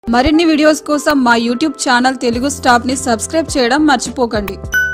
మరిన్ని వీడియోస్ కోసం మా యూట్యూబ్ ఛానల్ తెలుగు స్టాప్ ని సబ్స్క్రైబ్ చేయడం మర్చిపోకండి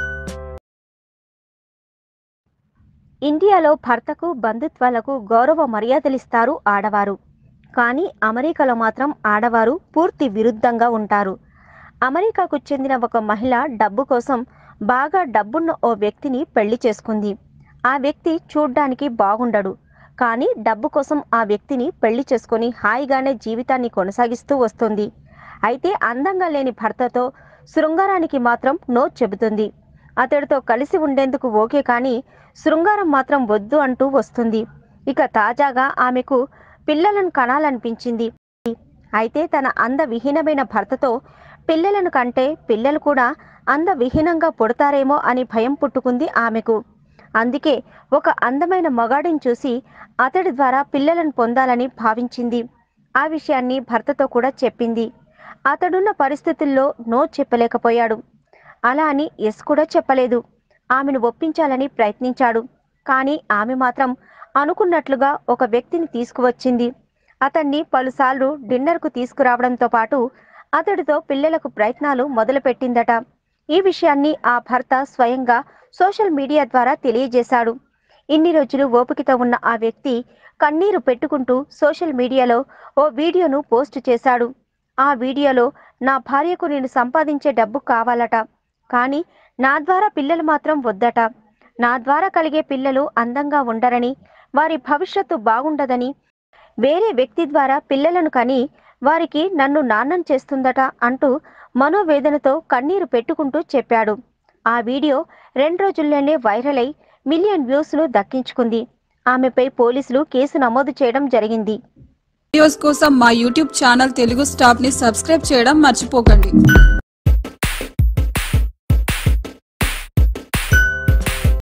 ఇండియాలో భర్తకు బంధుత్వాలకు గౌరవ మర్యాదలిస్తారు ఆడవారు కానీ అమెరికాలో మాత్రం ఆడవారు పూర్తి విరుద్ధంగా ఉంటారు అమెరికాకు చెందిన ఒక మహిళ డబ్బు కోసం బాగా డబ్బున్న ఓ వ్యక్తిని పెళ్లి చేసుకుంది ఆ వ్యక్తి చూడ్డానికి బాగుండడు కానీ డబ్బు కోసం ఆ వ్యక్తిని పెళ్లి చేసుకొని హాయిగానే జీవితాన్ని కొనసాగిస్తూ వస్తుంది అయితే అందంగా లేని భర్తతో శృంగారానికి మాత్రం నో చెబుతుంది అతడితో కలిసి ఉండేందుకు ఓకే కానీ శృంగారం మాత్రం వద్దు అంటూ వస్తుంది ఇక తాజాగా ఆమెకు పిల్లలను కనాలనిపించింది అయితే తన అందవిహీనమైన భర్తతో పిల్లలను కంటే పిల్లలు కూడా అందవిహీనంగా పుడతారేమో అని భయం పుట్టుకుంది ఆమెకు అందుకే ఒక అందమైన మగాడిని చూసి అతడి ద్వారా పిల్లలను పొందాలని భావించింది ఆ విషయాన్ని భర్తతో కూడా చెప్పింది అతడున్న పరిస్థితుల్లో నో చెప్పలేకపోయాడు అలా అని ఎస్ కూడా చెప్పలేదు ఆమెను ఒప్పించాలని ప్రయత్నించాడు కానీ ఆమె మాత్రం అనుకున్నట్లుగా ఒక వ్యక్తిని తీసుకువచ్చింది అతన్ని పలుసార్లు డిన్నర్కు తీసుకురావడంతో పాటు అతడితో పిల్లలకు ప్రయత్నాలు మొదలుపెట్టిందట ఈ విషయాన్ని ఆ భర్త స్వయంగా సోషల్ మీడియా ద్వారా తెలియజేశాడు ఇన్ని రోజులు ఓపికతో ఉన్న ఆ వ్యక్తి కన్నీరు పెట్టుకుంటూ సోషల్ మీడియాలో ఓ వీడియోను పోస్ట్ చేశాడు ఆ వీడియోలో నా భార్యకు నేను సంపాదించే డబ్బు కావాలట కానీ నా ద్వారా పిల్లలు మాత్రం వద్దట నా ద్వారా కలిగే పిల్లలు అందంగా ఉండరని వారి భవిష్యత్తు బాగుండదని వేరే వ్యక్తి ద్వారా పిల్లలను కని వారికి నన్ను నాన్నం చేస్తుందట అంటూ మనోవేదనతో కన్నీరు పెట్టుకుంటూ చెప్పాడు ఆ వీడియో రెండు రోజుల్లోనే వైరల్ అయి మిలియన్ వ్యూస్ను దక్కించుకుంది ఆమెపై పోలీసులు కేసు నమోదు చేయడం జరిగింది వీడియోస్ కోసం మా యూట్యూబ్ ఛానల్ తెలుగు స్టాప్ ని సబ్స్క్రైబ్ చేయడం మర్చిపోకండి